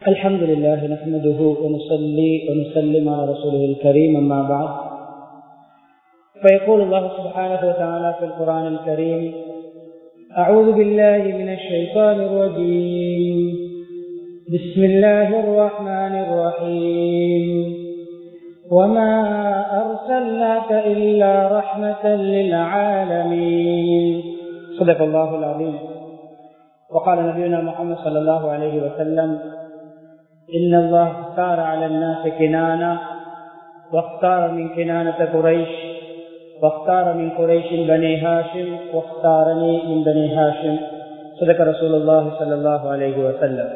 الحمد لله نحمده ونصلي ونسلم على رسوله الكريم أما بعد فيقول الله سبحانه وتعالى في القرآن الكريم أعوذ بالله من الشيطان الرجيم بسم الله الرحمن الرحيم وما أرسلناك إلا رحمة للعالمين صدق الله العظيم وقال نبينا محمد صلى الله عليه وسلم إن الله اختار على الناس كنانة واختار من كنانة قريش واختار من قريش بني هاشم واختارني من بني هاشم صدق رسول الله صلى الله عليه وسلم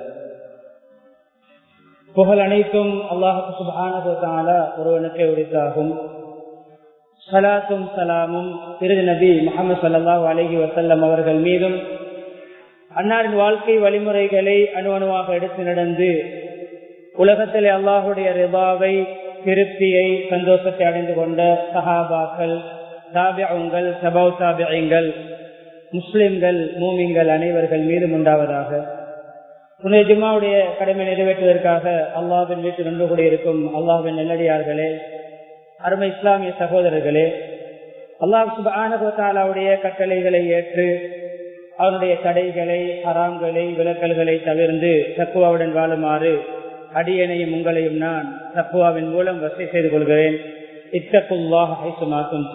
புகழ் அனைத்தும் அல்லாஹு சுபான ஒருவனுக்கு உரித்தாகும் சலாத்தும் சலாமும் திருதி நபி முகமது சல்லாஹூ அலஹி வசல்லம் அவர்கள் மீதும் அன்னாரின் வாழ்க்கை வழிமுறைகளை அணு அணுவாக எடுத்து நடந்து உலகத்திலே அல்லாஹுடைய ரிபாவை திருப்தியை சந்தோஷத்தை அடைந்து கொண்ட சஹாபாக்கள் தாபியங்கள் சபௌ தாபியங்கள் முஸ்லிம்கள் மூமிங்கள் அனைவர்கள் மீதும் உண்டாவதாக புனித ஜிம்மாவுடைய கடமை நிறைவேற்றுவதற்காக அல்லாவின் வீட்டில் நின்று கூட இருக்கும் அல்லாவின் நெல்லடியார்களே அருமை இஸ்லாமிய சகோதரர்களே அல்லாஹ் சுபானுடைய கட்டளைகளை ஏற்று அவனுடைய தடைகளை ஹராம்களை விலக்கல்களை தவிர்ந்து தக்குவாவுடன் வாழுமாறு அடியனையும் உங்களையும் நான் தக்குவாவின் மூலம் வசதி செய்து கொள்கிறேன் இத்தக்குவாகும்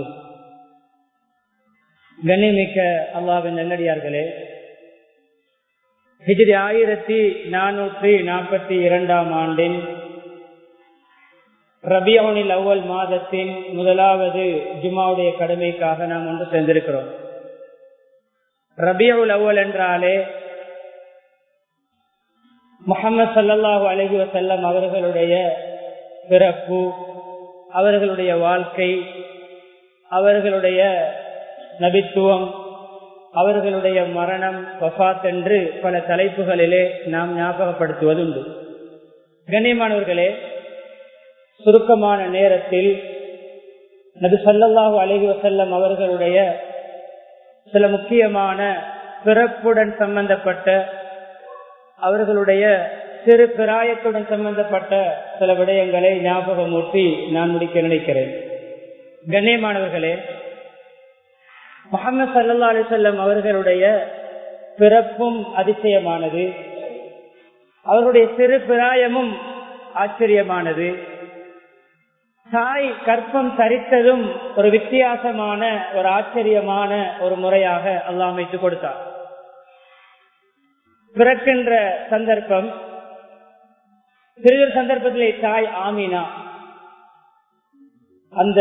கண்ணிமிக்க அல்லாவின் நல்லடியார்களே ஹிஜிரி ஆயிரத்தி நானூற்றி நாற்பத்தி இரண்டாம் ஆண்டின் ரபியோனில் அவ்வல் மாதத்தின் முதலாவது ஜுமாவுடைய கடமைக்காக நாம் ஒன்று சேர்ந்திருக்கிறோம் ரபியுல் அவ்வல் என்றாலே முகமது சல்லாஹூ அலஹி வசல்லம் அவர்களுடைய பிறப்பு அவர்களுடைய வாழ்க்கை அவர்களுடைய நபித்துவம் அவர்களுடைய மரணம் வஃத் என்று பல தலைப்புகளிலே நாம் ஞாபகப்படுத்துவதுண்டு கண்ணியமானவர்களே சுருக்கமான நேரத்தில் நபி சல்லாஹூ அலஹி வசல்லம் அவர்களுடைய சில முக்கியமான பிறப்புடன் சம்பந்தப்பட்ட அவர்களுடைய சிறு பிராயத்துடன் சம்பந்தப்பட்ட சில விடயங்களை ஞாபகமூட்டி நான் முடிக்க நினைக்கிறேன் கண்ணியமானவர்களே முகமது சல்லா அலிசல்லம் அவர்களுடைய பிறப்பும் அதிசயமானது அவருடைய சிறு பிராயமும் ஆச்சரியமானது தாய் கற்பம் தரித்ததும் ஒரு வித்தியாசமான ஒரு ஆச்சரியமான ஒரு முறையாக அல்லா அமைத்து கொடுத்தார் பிறக்கின்ற சந்தர்ப்பம் சிறிது சந்தர்ப்பத்திலே தாய் ஆமினா அந்த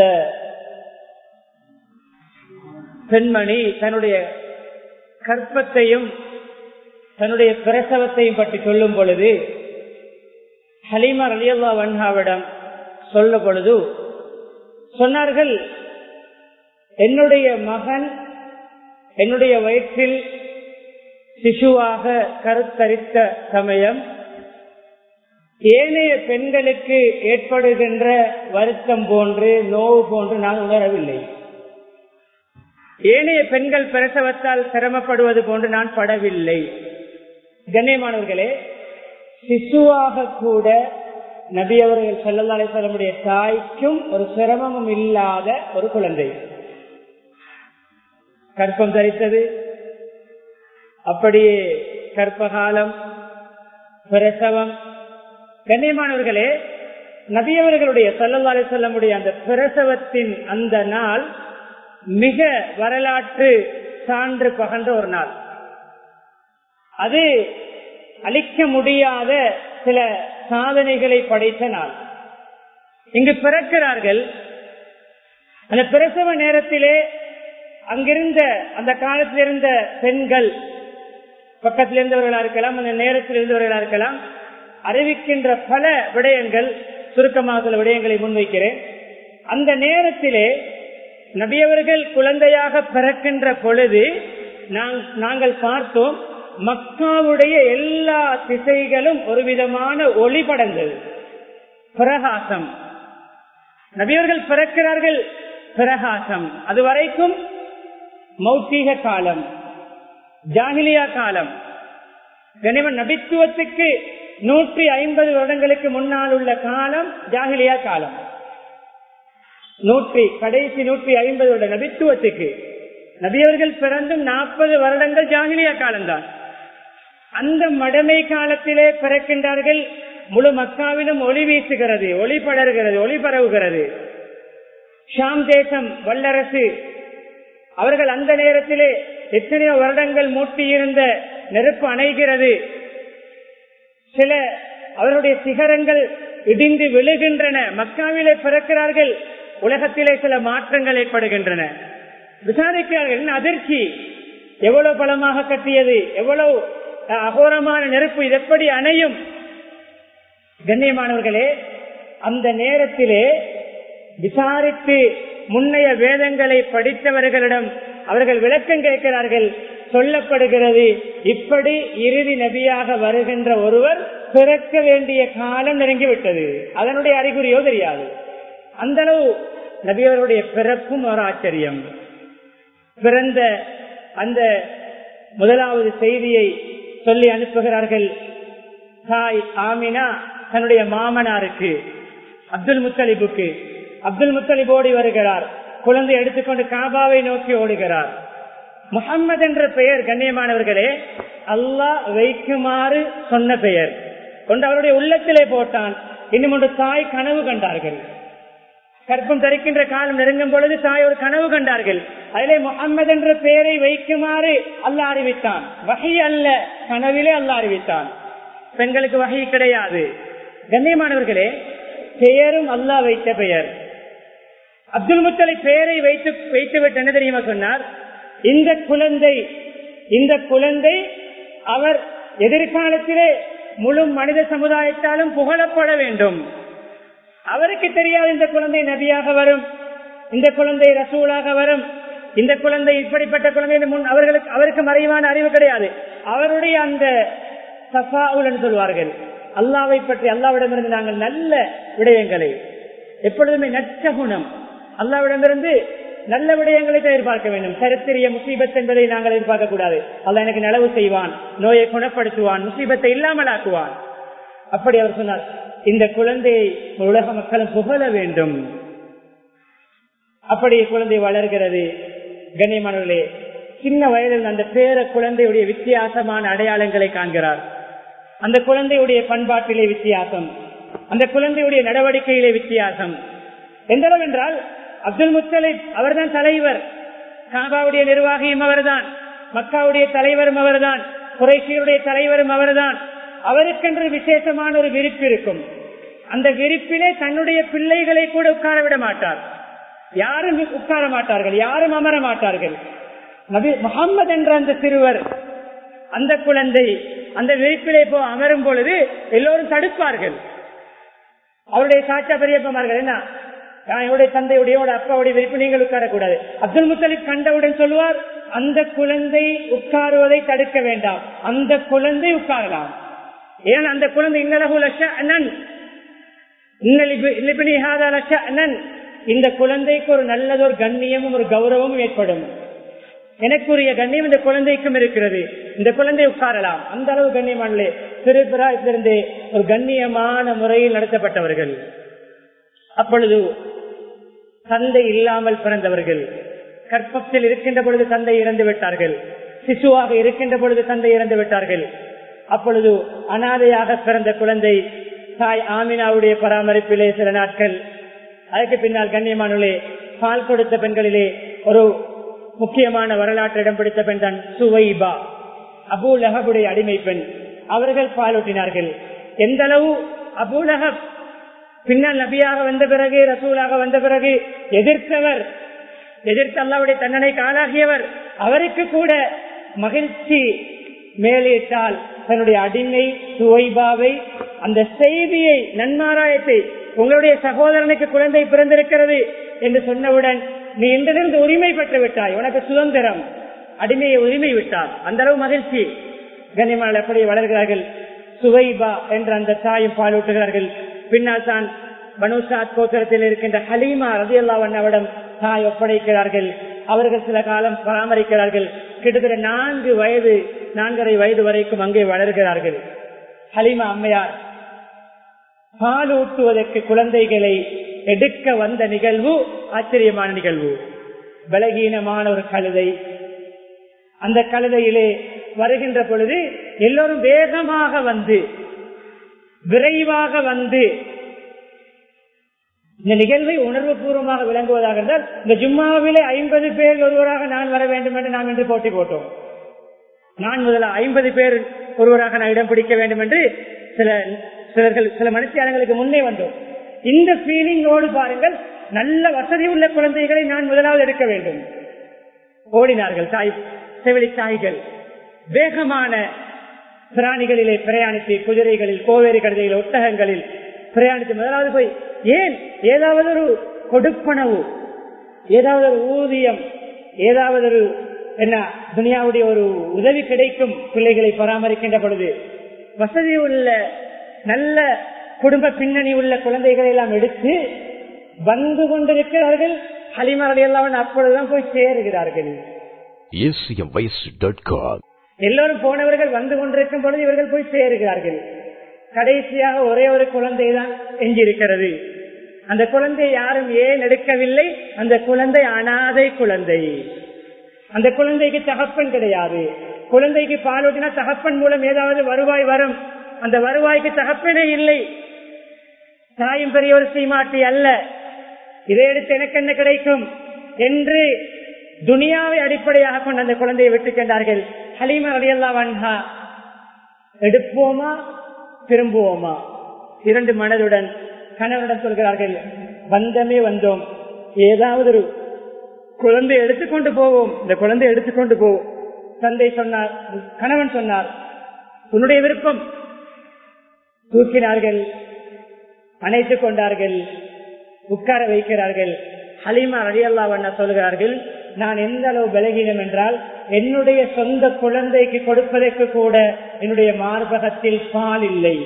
பெண்மணி தன்னுடைய கற்பத்தையும் தன்னுடைய பிரசவத்தையும் பற்றி சொல்லும் பொழுது ஹலீமா அலியல்லா வன்ஹாவிடம் சொல்ல பொழுது சொன்னார்கள் என்னுடைய மகன் என்னுடைய வயிற்றில் சிசுவாக கருத்தரித்த சமயம் ஏனைய பெண்களுக்கு ஏற்படுகின்ற வருத்தம் போன்று நோவு போன்று நான் உணரவில்லை ஏனைய பெண்கள் பிரசவத்தால் சிரமப்படுவது போன்று நான் படவில்லை கண்ணியமானவர்களே சிசுவாக கூட நபி அவர்கள் செல்லல்லா அலிசல்லமுடைய தாய்க்கும் ஒரு சிரமமும் இல்லாத ஒரு குழந்தை கற்பம் தரித்தது அப்படியே கற்பகாலம் பிரசவம் கண்ணியமானவர்களே நபியவர்களுடைய சல்லல்லா அலிசல்லமுடைய அந்த பிரசவத்தின் அந்த நாள் மிக வரலாற்று சான்று பகன்ற ஒரு நாள் அது அளிக்க முடியாத சில சாதனைகளை படைத்த நாள் இங்கு பிறக்கிறார்கள் அந்த பிரசவ நேரத்திலே அங்கிருந்த அந்த காலத்தில் இருந்த பெண்கள் பக்கத்தில் இருந்தவர்களா இருக்கலாம் அந்த நேரத்தில் இருந்தவர்களா இருக்கலாம் அறிவிக்கின்ற பல விடயங்கள் சுருக்கமாக சில விடயங்களை முன்வைக்கிறேன் அந்த நேரத்திலே நபியவர்கள் குழந்தையாக பிறக்கின்ற பொழுது நாங்கள் பார்த்தோம் மக்காவுடைய எல்லா திசைகளும் ஒரு விதமான ஒளி படந்தது பிரகாசம் நபியவர்கள் பிறக்கிறார்கள் பிரகாசம் அது வரைக்கும் மௌத்தீக காலம் ஜாகிலியா காலம் கனிவன் நபித்துவத்துக்கு நூற்றி ஐம்பது வருடங்களுக்கு முன்னால் உள்ள காலம் ஜாகிலியா காலம் நூற்றி கடைசி நூற்றி ஐம்பது வருட நபித்துவத்துக்கு நபியவர்கள் பிறந்தும் நாற்பது வருடங்கள் ஜாகிலியா காலம்தான் அந்த மடமை காலத்திலே பிறக்கின்றார்கள் முழு மக்காவிலும் ஒளி வீசுகிறது ஒளி படர்கிறது ஒளி பரவுகிறது ஷாம் தேசம் வல்லரசு அவர்கள் அந்த நேரத்திலே எத்தனையோ வருடங்கள் மூட்டியிருந்த நெருப்பு அணைகிறது சில அவருடைய சிகரங்கள் இடிந்து விழுகின்றன மக்காவிலே பிறக்கிறார்கள் உலகத்திலே சில மாற்றங்கள் ஏற்படுகின்றன விசாரிக்கிறார்கள் என்ன அதிர்ச்சி எவ்வளவு பலமாக கட்டியது எவ்வளவு அகோரமான நெருப்பு இது எப்படி அணையும் கண்ணியமானவர்களே அந்த நேரத்திலே விசாரித்து முன்னைய வேதங்களை படித்தவர்களிடம் அவர்கள் விளக்கம் கேட்கிறார்கள் சொல்லப்படுகிறது இப்படி இறுதி நபியாக வருகின்ற ஒருவர் பிறக்க வேண்டிய காலம் நெருங்கிவிட்டது அதனுடைய அறிகுறியோ தெரியாது அந்த அளவு நபியவருடைய பிறப்பும் ஒரு ஆச்சரியம் பிறந்த அந்த முதலாவது செய்தியை சொல்லி அனுப்புகிறார்கள் தாய் ஆமினா தன்னுடைய மாமனாருக்கு அப்துல் முத்தலிபுக்கு அப்துல் முத்தலிப் ஓடி வருகிறார் குழந்தை எடுத்துக்கொண்டு காபாவை நோக்கி ஓடுகிறார் முகம்மது என்ற பெயர் கண்ணியமானவர்களே அல்லாஹ் வைக்குமாறு சொன்ன பெயர் கொண்டு அவருடைய உள்ளத்திலே போட்டான் இன்னும் ஒன்று தாய் கனவு கண்டார்கள் கற்பம் தரிக்கின்ற காலம் நெருங்கும் பொழுது தாய் ஒரு கனவு கண்டார்கள் அதிலே முகம்மது என்ற பெயரை வைக்குமாறு அல்லாஹ் அறிவித்தான் வகை அல்ல கனவிலே அல்லாஹ் அறிவித்தான் பெண்களுக்கு வகை கிடையாது கண்ணியமானவர்களே பெயரும் அல்லாஹ் வைத்த பெயர் அப்துல் முத்தலை பெயரை வைத்து வைத்து விட்டு என்ன தெரியுமா சொன்னார் இந்த குழந்தை இந்த குழந்தை அவர் எதிர்காலத்திலே முழு மனித சமுதாயத்தாலும் புகழப்பட வேண்டும் அவருக்கு தெரியாது இந்த குழந்தை நபியாக வரும் இந்த குழந்தை ரசூலாக வரும் இந்த குழந்தை இப்படிப்பட்ட குழந்தை முன் அவர்களுக்கு அவருக்கு மறைவான அறிவு கிடையாது அவருடைய அந்த சஃபாவுல் சொல்வார்கள் அல்லாவை பற்றி அல்லாவிடமிருந்து நாங்கள் நல்ல விடயங்களை எப்பொழுதுமே நற்ற குணம் அல்லாவிடமிருந்து நல்ல விடயங்களை தான் எதிர்பார்க்க வேண்டும் சரித்திரிய முசீபத் என்பதை நாங்கள் எதிர்பார்க்க கூடாது அல்ல எனக்கு நலவு செய்வான் நோயை குணப்படுத்துவான் முசீபத்தை இல்லாமல் ஆக்குவான் அப்படி அவர் சொன்னார் இந்த குழந்தையை உலக மக்களும் புகழ வேண்டும் அப்படி குழந்தை வளர்கிறது கண்ணியமானவர்களே சின்ன வயதில் அந்த பேர குழந்தையுடைய வித்தியாசமான அடையாளங்களை காண்கிறார் அந்த குழந்தையுடைய பண்பாட்டிலே வித்தியாசம் அந்த குழந்தையுடைய நடவடிக்கையிலே வித்தியாசம் எந்த அளவு என்றால் அப்துல் முத்தலிப் அவர்தான் தலைவர் காபாவுடைய நிர்வாகியும் அவர்தான் மக்காவுடைய தலைவரும் அவர்தான் குறைசியருடைய தலைவரும் அவர்தான் அவருக்கென்று விசேஷமான ஒரு விரிப்பு இருக்கும் அந்த விரிப்பிலே தன்னுடைய பிள்ளைகளை கூட உட்கார விட மாட்டார் யாரும் உட்கார மாட்டார்கள் யாரும் அமர மாட்டார்கள் நபி முகம்மது என்ற அந்த சிறுவர் அந்த குழந்தை அந்த விரிப்பிலே போ அமரும் பொழுது எல்லோரும் தடுப்பார்கள் அவருடைய சாச்சா பெரியப்பமார்கள் என்ன என்னுடைய தந்தையுடைய அப்பாவுடைய விரிப்பு நீங்கள் உட்காரக்கூடாது அப்துல் முத்தலிப் கண்டவுடன் சொல்லுவார் அந்த குழந்தை உட்காருவதை தடுக்க வேண்டாம் அந்த குழந்தை உட்காரலாம் ஏன் அந்த குழந்தை இன்னலகு லட்ச அண்ணன் அண்ணன் இந்த குழந்தைக்கு ஒரு நல்லதொரு கண்ணியமும் ஒரு கௌரவமும் ஏற்படும் எனக்குரிய கண்ணியம் இந்த குழந்தைக்கும் இருக்கிறது இந்த குழந்தை உட்காரலாம் அந்த அளவு கண்ணியமானே திருப்பிராயத்திலிருந்து ஒரு கண்ணியமான முறையில் நடத்தப்பட்டவர்கள் அப்பொழுது தந்தை இல்லாமல் பிறந்தவர்கள் கற்பத்தில் இருக்கின்ற பொழுது தந்தை இறந்து விட்டார்கள் சிசுவாக இருக்கின்ற பொழுது தந்தை இறந்து விட்டார்கள் அப்பொழுது அனாதையாக பிறந்த குழந்தை தாய் ஆமினாவுடைய பராமரிப்பிலே சில நாட்கள் அதுக்கு பின்னால் கண்ணியமானே பால் கொடுத்த பெண்களிலே ஒரு முக்கியமான வரலாற்று இடம் பிடித்த பெண் தான் சுவைபா அபு லஹபுடைய அடிமை பெண் அவர்கள் பாலூட்டினார்கள் எந்த அளவு அபு லஹப் பின்னால் நபியாக வந்த பிறகு ரசூலாக வந்த பிறகு எதிர்த்தவர் எதிர்த்து அல்லாவுடைய தண்டனைக்கு ஆளாகியவர் அவருக்கு கூட மகிழ்ச்சி மேலேற்றால் தன்னுடைய அடிமை சுவைபாவை அந்த செய்தியை நன்மாராயத்தை உங்களுடைய சகோதரனுக்கு குழந்தை பிறந்திருக்கிறது என்று சொன்னவுடன் நீ இன்றிலிருந்து உரிமை பெற்று விட்டாய் உனக்கு சுதந்திரம் அடிமையை உரிமை விட்டார் அந்த அளவு மகிழ்ச்சி கனிமால் எப்படி வளர்கிறார்கள் சுவைபா என்ற அந்த தாயும் பாலூட்டுகிறார்கள் பின்னால் தான் பனுசாத் கோத்திரத்தில் இருக்கின்ற ஹலீமா ரதியல்லா அண்ணாவிடம் தாய் ஒப்படைக்கிறார்கள் அவர்கள் சில காலம் பராமரிக்கிறார்கள் கிட்டத்தட்ட நான்கு வயது நான்கரை வயது வரைக்கும் அங்கே வளர்கிறார்கள் ஹலிமா அம்மையார் பாலூட்டுவதற்கு குழந்தைகளை எடுக்க வந்த நிகழ்வு ஆச்சரியமான நிகழ்வு பலகீனமான ஒரு கழுதை அந்த கழுதையிலே வருகின்ற பொழுது எல்லோரும் வேகமாக வந்து விரைவாக வந்து இந்த நிகழ்வை உணர்வு பூர்வமாக விளங்குவதாக இருந்தால் இந்த ஜும்மாவிலே ஐம்பது பேர் ஒருவராக நான் வர வேண்டும் என்று நாம் இன்று போட்டி போட்டோம் நான் முதல்ல ஐம்பது பேர் ஒருவராக நான் இடம் பிடிக்க வேண்டும் என்று சில சிலர்கள் சில மனுஷியாளர்களுக்கு முன்னே வந்தோம் இந்த ஃபீலிங்கோடு பாருங்கள் நல்ல வசதி உள்ள குழந்தைகளை நான் முதலாவது எடுக்க வேண்டும் ஓடினார்கள் தாய் செவிலி தாய்கள் வேகமான பிராணிகளிலே பிரயாணித்து குதிரைகளில் கோவேரி கழுதைகளில் ஒட்டகங்களில் பிரயாணித்து முதலாவது போய் ஏன் ஏதாவது ஒரு கொடுப்பனவு ஏதாவது ஒரு ஊதியம் ஏதாவது ஒரு என்ன துனியாவுடைய ஒரு உதவி கிடைக்கும் பிள்ளைகளை பராமரிக்கின்ற பொழுது வசதி உள்ள நல்ல குடும்ப பின்னணி உள்ள குழந்தைகளை எல்லாம் எடுத்து வந்து கொண்டிருக்கிறார்கள் ஹலிமரடியெல்லாம் அப்பொழுதுதான் போய் சேருகிறார்கள் acmvoice.com எல்லோரும் போனவர்கள் வந்து கொண்டிருக்கும் பொழுது இவர்கள் போய் சேருகிறார்கள் கடைசியாக ஒரே ஒரு குழந்தை தான் எஞ்சிருக்கிறது அந்த குழந்தை யாரும் ஏன் எடுக்கவில்லை அந்த குழந்தை அனாதை குழந்தை அந்த குழந்தைக்கு தகப்பன் கிடையாது குழந்தைக்கு பாலூட்டினா தகப்பன் மூலம் ஏதாவது வருவாய் வரும் அந்த வருவாய்க்கு தகப்பனே இல்லை தாயும் பெரிய ஒரு சீமாட்டி அல்ல இதை எடுத்து எனக்கு என்ன கிடைக்கும் என்று துனியாவை அடிப்படையாக கொண்டு அந்த குழந்தையை விட்டு சென்றார்கள் ஹலீமா அடியல்லா வன்ஹா எடுப்போமா திரும்புவோமா இரண்டு மனதுடன் கணவரிடம் சொல்கிறார்கள் வந்தமே வந்தோம் ஏதாவது ஒரு குழந்தை எடுத்துக்கொண்டு போவோம் இந்த குழந்தை எடுத்துக்கொண்டு போவோம் தந்தை சொன்னார் கணவன் சொன்னார் உன்னுடைய விருப்பம் தூக்கினார்கள் அணைத்துக் கொண்டார்கள் உட்கார வைக்கிறார்கள் ஹலிமா அலியல்லா வண்ண சொல்கிறார்கள் நான் எந்த அளவு பலகீனம் என்றால் என்னுடைய சொந்த குழந்தைக்கு கொடுப்பதற்கு கூட என்னுடைய மார்பகத்தில் பால் இல்லை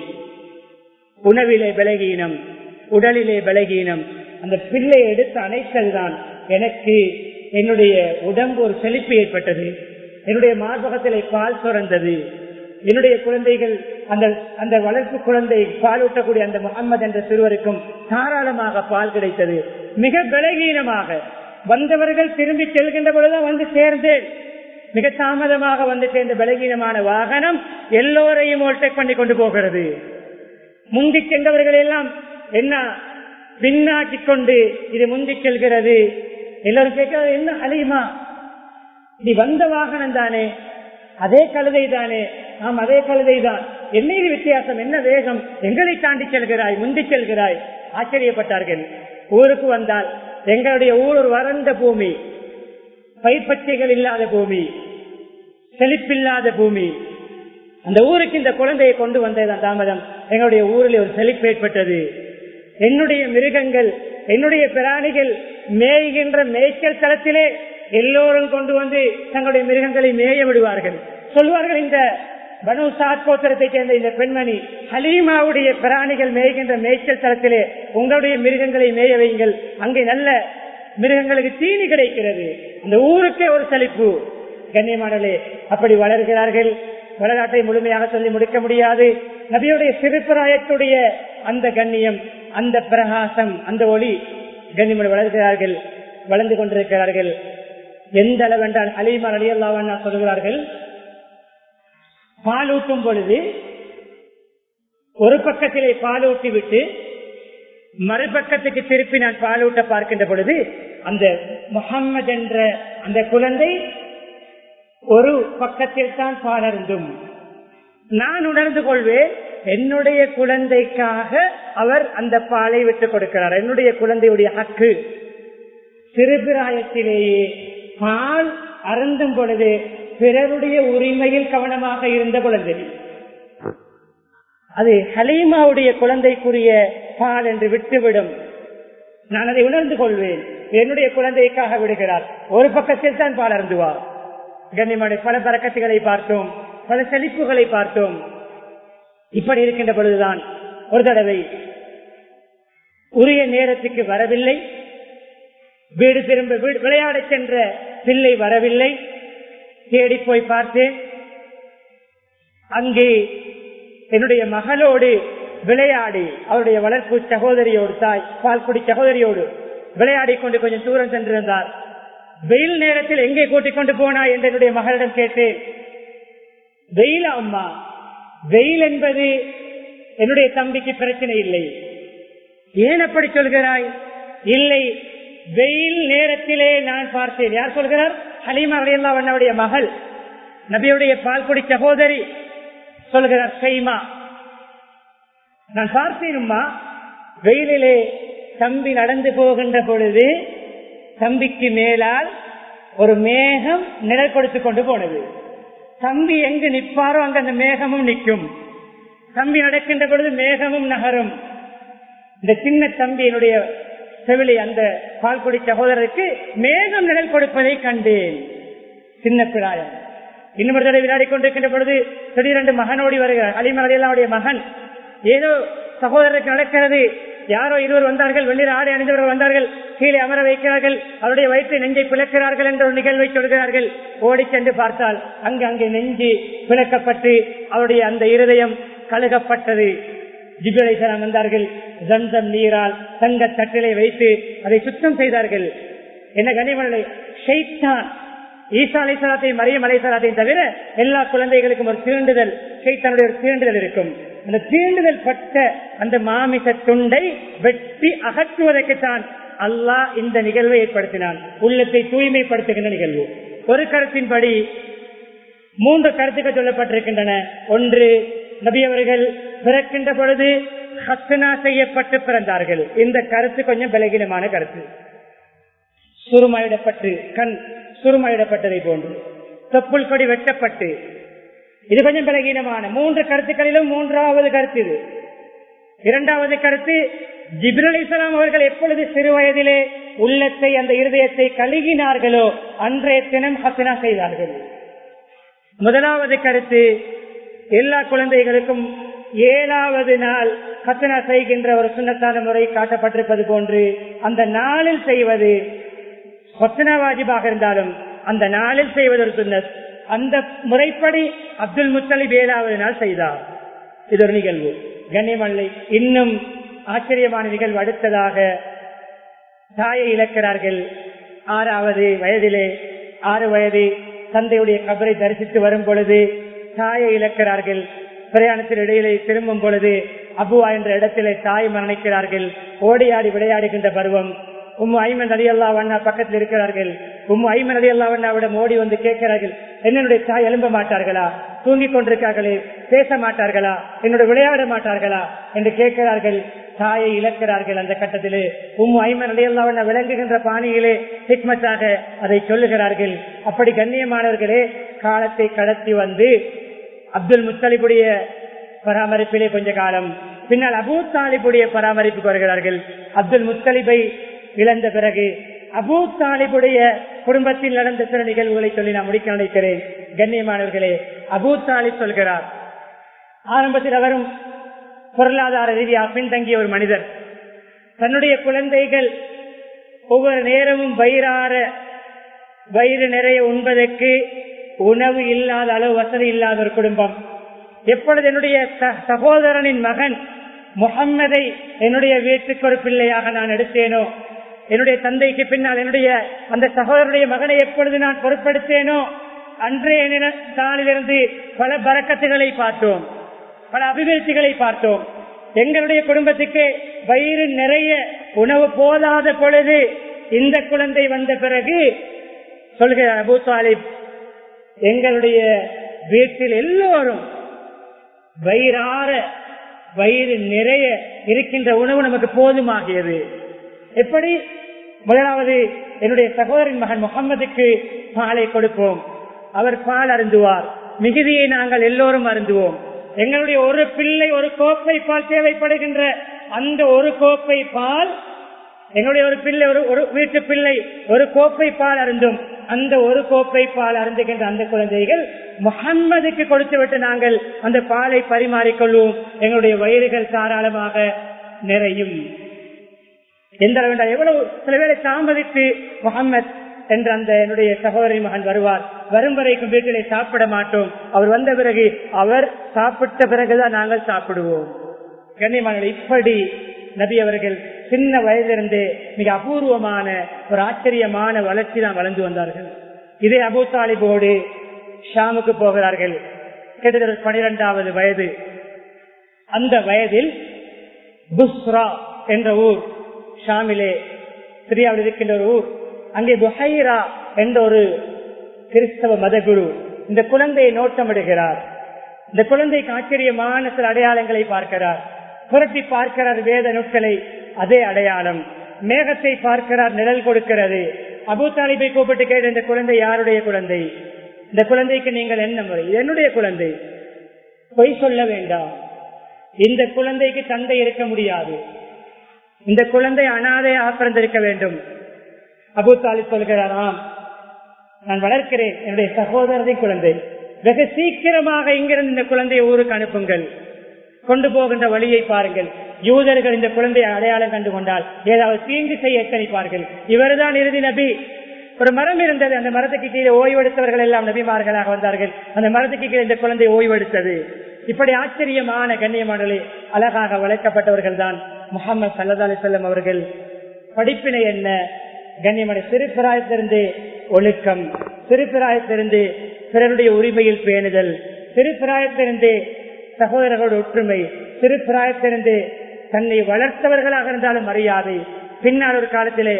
உணவிலே பலகீனம் உடலிலே பலகீனம் அந்த பிள்ளை எடுத்து அணைத்தல் தான் எனக்கு என்னுடைய உடம்பு ஒரு செழிப்பு ஏற்பட்டது என்னுடைய மார்பகத்திலே பால் சுரந்தது என்னுடைய குழந்தைகள் அந்த அந்த வளர்ப்பு குழந்தை பால் ஊட்டக்கூடிய அந்த முகம்மது என்ற சிறுவருக்கும் தாராளமாக பால் கிடைத்தது மிக பலகீனமாக வந்தவர்கள் திரும்பி செல்கின்ற பொழுதுதான் வந்து சேர்ந்தேன் மிக தாமதமாக வந்து சேர்ந்த பலகீனமான வாகனம் எல்லோரையும் ஓட்டக் பண்ணி கொண்டு போகிறது முந்தி சென்றவர்கள் எல்லாம் என்ன பின்னாக்கி கொண்டு இது முந்தி செல்கிறது எல்லாரும் கேட்கிறது என்ன அலையுமா நீ வந்த வாகனம் தானே அதே கழுதை தானே ஆம் அதே கழுதை தான் என்ன இது வித்தியாசம் என்ன வேகம் எங்களை தாண்டி செல்கிறாய் முந்தி செல்கிறாய் ஆச்சரியப்பட்டார்கள் ஊருக்கு வந்தால் எங்களுடைய ஊர் ஒரு வறண்ட பூமி பைப்பச்சைகள் இல்லாத பூமி செழிப்பில்லாத பூமி அந்த ஊருக்கு இந்த குழந்தையை கொண்டு வந்ததுதான் தாமதம் எங்களுடைய ஊரில் ஒரு செழிப்பு ஏற்பட்டது என்னுடைய மிருகங்கள் என்னுடைய பிராணிகள் மேய்கின்ற மேய்ச்சல் தளத்திலே எல்லோரும் கொண்டு வந்து தங்களுடைய மிருகங்களை மேய விடுவார்கள் சொல்வார்கள் இந்த பனு சாத்கோத்திரத்தை சேர்ந்த இந்த பெண்மணி ஹலீமாவுடைய பிராணிகள் மேய்கின்ற மேய்ச்சல் தளத்திலே உங்களுடைய மிருகங்களை மேய வையுங்கள் அங்கே நல்ல மிருகங்களுக்கு தீனி கிடைக்கிறது அந்த ஊருக்கே ஒரு செழிப்பு கண்ணியமானே அப்படி வளர்கிறார்கள் வரலாற்றை முழுமையாக சொல்லி முடிக்க முடியாது நபியுடைய சிறுபிராயத்துடைய அந்த கண்ணியம் அந்த பிரகாசம் அந்த ஒளி கண்ணியமோடு வளர்கிறார்கள் வளர்ந்து கொண்டிருக்கிறார்கள் எந்த அளவென்றால் அலிமார் அலி அல்லாவா சொல்கிறார்கள் பாலூட்டும் பொழுது ஒரு பக்கத்திலே பாலூட்டி விட்டு மறுபக்கத்துக்கு திருப்பி நான் பாலூட்ட பார்க்கின்ற பொழுது அந்த முகம்மது என்ற அந்த குழந்தை ஒரு பக்கத்தில் தான் பாலருந்தும் நான் உணர்ந்து கொள்வேன் என்னுடைய குழந்தைக்காக அவர் அந்த பாலை விட்டுக் கொடுக்கிறார் என்னுடைய குழந்தையுடைய ஹக்கு சிறுபிராயத்திலேயே பால் அருந்தும் பொழுது பிறருடைய உரிமையில் கவனமாக இருந்த குழந்தை அது ஹலீமாவுடைய குழந்தைக்குரிய பால் என்று விட்டுவிடும் நான் அதை உணர்ந்து கொள்வேன் என்னுடைய குழந்தைக்காக விடுகிறார் ஒரு பக்கத்தில் தான் பால் அருந்துவார் கண்ணியமான பல பறக்கத்துகளை பார்த்தோம் பல செழிப்புகளை பார்த்தோம் இப்படி இருக்கின்ற பொழுதுதான் ஒரு தடவை உரிய நேரத்துக்கு வரவில்லை வீடு திரும்ப வீடு விளையாட சென்ற பிள்ளை வரவில்லை தேடி போய் பார்த்தேன் அங்கே என்னுடைய மகளோடு விளையாடி அவருடைய வளர்ப்பு சகோதரியோடு தாய் பால்குடி சகோதரியோடு விளையாடி கொண்டு கொஞ்சம் தூரம் சென்றிருந்தார் வெயில் நேரத்தில் எங்கே கூட்டிக் கொண்டு போனா என்று என்னுடைய மகளிடம் கேட்டேன் வெயில் அம்மா வெயில் என்பது என்னுடைய தம்பிக்கு பிரச்சனை இல்லை ஏன் அப்படி சொல்கிறாய் இல்லை வெயில் நேரத்திலே நான் பார்த்தேன் யார் சொல்கிறார் ஹலீமா அலியல்லாவுடைய மகள் நபியுடைய பால்குடி சகோதரி சொல்கிறார் செய்மா நான் பார்த்தேனும்மா வெயிலிலே தம்பி நடந்து போகின்ற பொழுது தம்பிக்கு மேலால் ஒரு மேகம் நிழல் கொடுத்து கொண்டு போனது தம்பி எங்கு நிற்பாரோ அங்க அந்த மேகமும் நிற்கும் தம்பி நடக்கின்ற பொழுது மேகமும் நகரும் இந்த சின்ன தம்பி என்னுடைய செவிலி அந்த பால்குடி சகோதரருக்கு மேகம் நிழல் கொடுப்பதை கண்டேன் சின்ன பிராயம் இன்னொரு தடவை விளையாடி கொண்டிருக்கின்ற பொழுது திடீரென்று மகனோடி வருகிறார் அலிமலையுடைய மகன் ஏதோ சகோதரருக்கு நடக்கிறது யாரோ இருவர் வந்தார்கள் வெள்ளிர ஆடை அணிந்தவர்கள் வந்தார்கள் கீழே அமர வைக்கிறார்கள் அவருடைய வயிற்று நெஞ்சை பிளக்கிறார்கள் என்ற ஒரு நிகழ்வை சொல்கிறார்கள் ஓடி சென்று பார்த்தால் அங்கு அங்கே நெஞ்சு பிளக்கப்பட்டு அவருடைய அந்த இருதயம் கழுகப்பட்டது ஜிபுலேசனம் வந்தார்கள் ஜம்சம் நீரால் தங்க தட்டிலை வைத்து அதை சுத்தம் செய்தார்கள் என்ன கனிமலை ஷெய்தான் ஈசா அலைசலாத்தை மரியம் அலைசலாத்தையும் தவிர எல்லா குழந்தைகளுக்கும் ஒரு தீண்டுதல் ஷெய்தானுடைய ஒரு தீண்டுதல் இருக்கும் அந்த தீண்டுதல் பட்ட அந்த மாமிச துண்டை வெட்டி அகற்றுவதற்குத்தான் அல்லாஹ் இந்த நிகழ்வை ஏற்படுத்தினான் உள்ளத்தை தூய்மைப்படுத்துகின்ற நிகழ்வு ஒரு கருத்தின்படி மூன்று கருத்துக்கள் சொல்லப்பட்டிருக்கின்றன ஒன்று நபி அவர்கள் பிறக்கின்ற பொழுது ஹஸ்னா செய்யப்பட்டு பிறந்தார்கள் இந்த கருத்து கொஞ்சம் பலகீனமான கருத்து சுருமாயிடப்பட்டு கண் சுருமாயிடப்பட்டதை போன்று தொப்புள் கொடி வெட்டப்பட்டு இது கொஞ்சம் பலகீனமான மூன்று கருத்துக்களிலும் மூன்றாவது கருத்து இது இரண்டாவது கருத்து ஜிப்ரல் இஸ்லாம் அவர்கள் எப்பொழுது சிறு வயதிலே உள்ளத்தை அந்த இருதயத்தை கழுகினார்களோ அன்றைய தினம் ஹசனா செய்தார்கள் முதலாவது கருத்து எல்லா குழந்தைகளுக்கும் ஏழாவது நாள் ஹசனா செய்கின்ற ஒரு சுண்ணத்தான முறை காட்டப்பட்டிருப்பது போன்று அந்த நாளில் செய்வது ஹசனா வாஜிபாக இருந்தாலும் அந்த நாளில் செய்வது ஒரு சுண்ணத் அந்த முறைப்படி அப்துல் முத்தலிப் ஏழாவது நாள் செய்தார் இது ஒரு நிகழ்வு கண்ணியமல்லை இன்னும் ஆச்சரியமான நிகழ்வு அடுத்ததாக தாயை இழக்கிறார்கள் ஆறாவது வயதிலே ஆறு வயது தந்தையுடைய கபரை தரிசித்து வரும் பொழுது தாயை இழக்கிறார்கள் பிரயாணத்தில் இடையிலே திரும்பும் பொழுது அபுவா என்ற இடத்திலே தாய் மரணிக்கிறார்கள் ஓடியாடி விளையாடுகின்ற பருவம் உம்மு ஐமன் அலி அல்லா வண்ணா பக்கத்தில் இருக்கிறார்கள் உம்மு ஐமன் அலி அல்லா வண்ணாவிடம் ஓடி வந்து கேட்கிறார்கள் என்னுடைய தாய் எழும்ப மாட்டார்களா தூங்கிக் கொண்டிருக்கார்களே பேச மாட்டார்களா என்னோட விளையாட மாட்டார்களா என்று கேட்கிறார்கள் தாயை இழக்கிறார்கள் அந்த கட்டத்திலே உம்மு ஐமன் அலி அல்லா வண்ணா விளங்குகின்ற பாணியிலே ஹிக்மத்தாக அதை சொல்லுகிறார்கள் அப்படி கண்ணியமானவர்களே காலத்தை கடத்தி வந்து அப்துல் முத்தலிபுடைய பராமரிப்பிலே கொஞ்ச காலம் பின்னால் அபூ தாலிபுடைய பராமரிப்புக்கு வருகிறார்கள் அப்துல் முத்தலிபை இழந்த பிறகு அபூ தாலிபுடைய குடும்பத்தில் நடந்த சில நிகழ்வுகளை சொல்லி நான் முடிக்க நினைக்கிறேன் கண்ணியமானவர்களே அபூ தாலிப் சொல்கிறார் ஆரம்பத்தில் அவரும் பொருளாதார ரீதியாக பின்தங்கிய ஒரு மனிதர் தன்னுடைய குழந்தைகள் ஒவ்வொரு நேரமும் வயிறார வயிறு நிறைய உண்பதற்கு உணவு இல்லாத அளவு வசதி இல்லாத ஒரு குடும்பம் எப்பொழுது என்னுடைய சகோதரனின் மகன் முகம்மதை என்னுடைய வீட்டுக்கு ஒரு பிள்ளையாக நான் எடுத்தேனோ என்னுடைய தந்தைக்கு பின்னால் என்னுடைய அந்த சகோதரனுடைய மகனை எப்பொழுது நான் பொருட்படுத்தேனோ அன்றைய நாளிலிருந்து பல பறக்கத்துகளை பார்த்தோம் பல அபிவிருத்திகளை பார்த்தோம் எங்களுடைய குடும்பத்துக்கு வயிறு நிறைய உணவு போதாத பொழுது இந்த குழந்தை வந்த பிறகு சொல்கிற அபு தாலிப் எங்களுடைய வீட்டில் எல்லோரும் வயிறார வயிறு நிறைய இருக்கின்ற உணவு நமக்கு போதுமாகியது எப்படி முதலாவது என்னுடைய சகோதரின் மகன் முகம்மதுக்கு பாலை கொடுப்போம் அவர் பால் அருந்துவார் மிகுதியை நாங்கள் எல்லோரும் அருந்துவோம் எங்களுடைய ஒரு பிள்ளை ஒரு கோப்பை பால் தேவைப்படுகின்ற அந்த ஒரு கோப்பை பால் எங்களுடைய ஒரு பிள்ளை ஒரு ஒரு வீட்டு பிள்ளை ஒரு கோப்பை பால் அருந்தும் அந்த ஒரு கோப்பை பால் அருந்துகின்ற அந்த குழந்தைகள் முகம்மதுக்கு கொடுத்துவிட்டு நாங்கள் அந்த பாலை பரிமாறிக்கொள்வோம் எங்களுடைய வயிறுகள் தாராளமாக நிறையும் எந்த அளவு எவ்வளவு சில வேளை தாமதித்து முகம்மது என்ற அந்த என்னுடைய சகோதரி மகன் வருவார் வரும் வரைக்கும் வீட்டிலே சாப்பிட மாட்டோம் அவர் வந்த பிறகு அவர் சாப்பிட்ட பிறகுதான் நாங்கள் சாப்பிடுவோம் கண்ணியமான இப்படி நபி அவர்கள் சின்ன வயதிலிருந்து மிக அபூர்வமான ஒரு ஆச்சரியமான வளர்ச்சி தான் வளர்ந்து வந்தார்கள் இதே அபு தாலிபோடு ஷாமுக்கு போகிறார்கள் கிட்டத்தட்ட பனிரெண்டாவது வயது அந்த வயதில் புஸ்ரா என்ற ஊர் ஷாமிலே சிரியாவில் இருக்கின்ற ஒரு ஊர் அங்கே புஹைரா என்ற ஒரு கிறிஸ்தவ மதகுரு இந்த குழந்தையை நோட்டமிடுகிறார் இந்த குழந்தைக்கு ஆச்சரியமான சில அடையாளங்களை பார்க்கிறார் புரட்டி பார்க்கிறார் வேத நுட்களை அதே அடையாளம் மேகத்தை பார்க்கிறார் நிழல் கொடுக்கிறது அபு தாலிபை கூப்பிட்டு கேட்ட இந்த குழந்தை யாருடைய குழந்தை இந்த குழந்தைக்கு நீங்கள் என்ன முறை இது என்னுடைய குழந்தை பொய் சொல்ல வேண்டாம் இந்த குழந்தைக்கு தந்தை இருக்க முடியாது இந்த குழந்தை அனாதையாக பிறந்திருக்க வேண்டும் அபு தாலிப் சொல்கிறாராம் நான் வளர்க்கிறேன் என்னுடைய சகோதரரின் குழந்தை வெகு சீக்கிரமாக இங்கிருந்து இந்த குழந்தையை ஊருக்கு அனுப்புங்கள் கொண்டு போகின்ற வழியை பாருங்கள் யூதர்கள் இந்த குழந்தையை அடையாளம் கண்டு கொண்டால் ஏதாவது தீங்கு செய்ய எத்தனிப்பார்கள் இவர்தான் இறுதி நபி ஒரு மரம் இருந்தது அந்த மரத்துக்கு கீழே ஓய்வெடுத்தவர்கள் எல்லாம் நபிமார்களாக வந்தார்கள் அந்த மரத்துக்கு கீழே இந்த குழந்தை ஓய்வெடுத்தது இப்படி ஆச்சரியமான கண்ணியமானே அழகாக வளர்க்கப்பட்டவர்கள் தான் முகமது சல்லா அலி செல்லம் அவர்கள் படிப்பினை என்ன கண்ணியமான சிறுபிராயத்திலிருந்து ஒழுக்கம் சிறுபிராயத்திலிருந்து பிறருடைய உரிமையில் பேணுதல் சிறுபிராயத்திலிருந்து சகோதரர்களோட ஒற்றுமை சிறுபிராயத்திலிருந்து தன்னை வளர்த்தவர்களாக இருந்தாலும் மரியாதை பின்னால் ஒரு காலத்திலே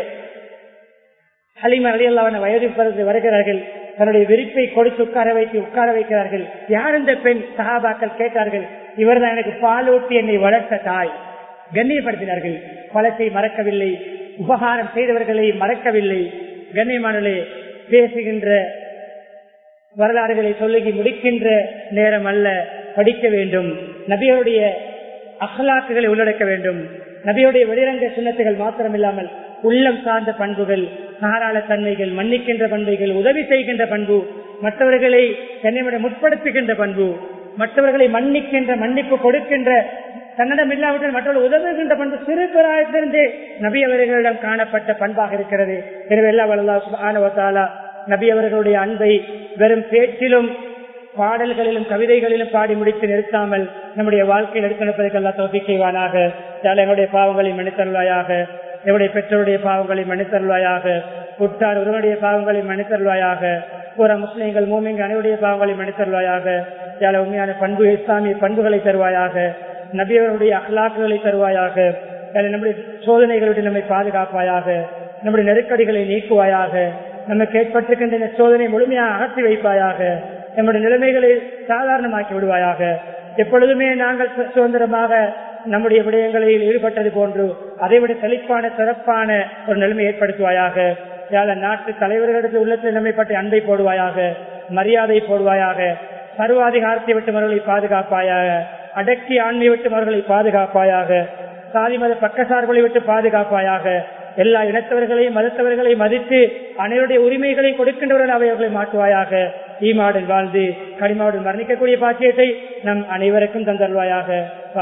ஹலிமர் அலியல்லான வயது வருகிறார்கள் தன்னுடைய விரிப்பை கொடுத்து உட்கார வைத்து உட்கார வைக்கிறார்கள் யார் இந்த பெண் சகாபாக்கள் கேட்டார்கள் இவர்தான் எனக்கு பாலூட்டி என்னை வளர்த்த தாய் கண்ணியப்படுத்தினார்கள் பழத்தை மறக்கவில்லை உபகாரம் செய்தவர்களை மறக்கவில்லை கண்ணியமானே பேசுகின்ற வரலாறுகளை சொல்லி முடிக்கின்ற நேரம் அல்ல படிக்க வேண்டும் நபியோடைய அகலாக்குகளை உள்ளடக்க வேண்டும் நபியோடைய வெளிரங்க சின்னத்துகள் மாத்திரமில்லாமல் உள்ளம் சார்ந்த பண்புகள் தாராள தன்மைகள் மன்னிக்கின்ற பண்புகள் உதவி செய்கின்ற பண்பு மற்றவர்களை தன்னைவிட முற்படுத்துகின்ற பண்பு மற்றவர்களை மன்னிக்கின்ற மன்னிப்பு கொடுக்கின்ற தன்னிடம் இல்லாவிட்டால் மற்றவர்கள் உதவுகின்ற பண்பு சிறு பிராயத்திலிருந்து நபி அவர்களிடம் காணப்பட்ட பண்பாக இருக்கிறது எனவே எல்லா வல்லா நபி அவர்களுடைய அன்பை வெறும் பேச்சிலும் பாடல்களிலும் கவிதைகளிலும் பாடி முடித்து நிறுத்தாமல் நம்முடைய வாழ்க்கையில் எடுத்து நடப்பதற்கெல்லாம் தோப்பி செய்வானாக எங்களுடைய பாவங்களை மன்னித்தருள்வாயாக எங்களுடைய பெற்றோருடைய பாவங்களை மன்னித்தருள்வாயாக உற்றார் ஒருவனுடைய பாவங்களை மன்னித்தருள்வாயாக பூரா முஸ்லீம்கள் மூமிங்க அனைவருடைய பாவங்களை மன்னித்தருள்வாயாக யாழ உண்மையான பண்பு இஸ்லாமிய பண்புகளை தருவாயாக நபியவருடைய அகலாக்குகளை தருவாயாக நம்முடைய சோதனைகளுடைய நம்மை பாதுகாப்பாயாக நம்முடைய நெருக்கடிகளை நீக்குவாயாக நமக்கு ஏற்பட்டிருக்கின்ற இந்த சோதனை முழுமையாக அகற்றி வைப்பாயாக நம்முடைய நிலைமைகளை சாதாரணமாக்கி விடுவாயாக எப்பொழுதுமே நாங்கள் சுதந்திரமாக நம்முடைய விடயங்களில் ஈடுபட்டது போன்று அதைவிட செழிப்பான சிறப்பான ஒரு நிலைமை ஏற்படுத்துவாயாக யாழ நாட்டு தலைவர்களிடத்தில் உள்ளத்தில் நம்மை பற்றி அன்பை போடுவாயாக மரியாதை போடுவாயாக சர்வாதிகாரத்தை விட்டு அவர்களை பாதுகாப்பாயாக அடக்கி ஆண்மை விட்டு அவர்களை பாதுகாப்பாயாக சாதி மத பக்கசார்புகளை விட்டு பாதுகாப்பாயாக எல்லா இனத்தவர்களையும் மதத்தவர்களையும் மதித்து அனைவருடைய உரிமைகளை கொடுக்கின்றவர்கள் அவையவர்களை மாற்றுவாயாக ஈமாவுடன் வாழ்ந்து கனிமாவுடன் மரணிக்கக்கூடிய பாக்கியத்தை நம் அனைவருக்கும் தந்தருவாயாக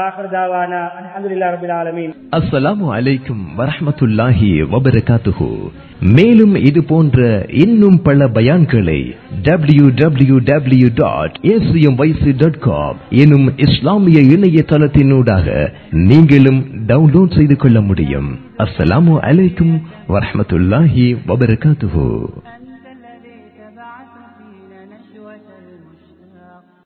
அஸ்ஸலாமு அலைக்கும் வரஹமத்துல்லாஹி வபரகாத்துஹு மேலும் இது போன்ற இன்னும் பல பயான்களை W W W dot ACM YC dot com எனும் இஸ்லாமிய இணையதளத்தினூடாக நீங்களும் டவுன்லோட் செய்து கொள்ள முடியும் அஸ்ஸலாமு அலைக்கும் வரஹமத்துல்லாஹி வபரகாத்துஹு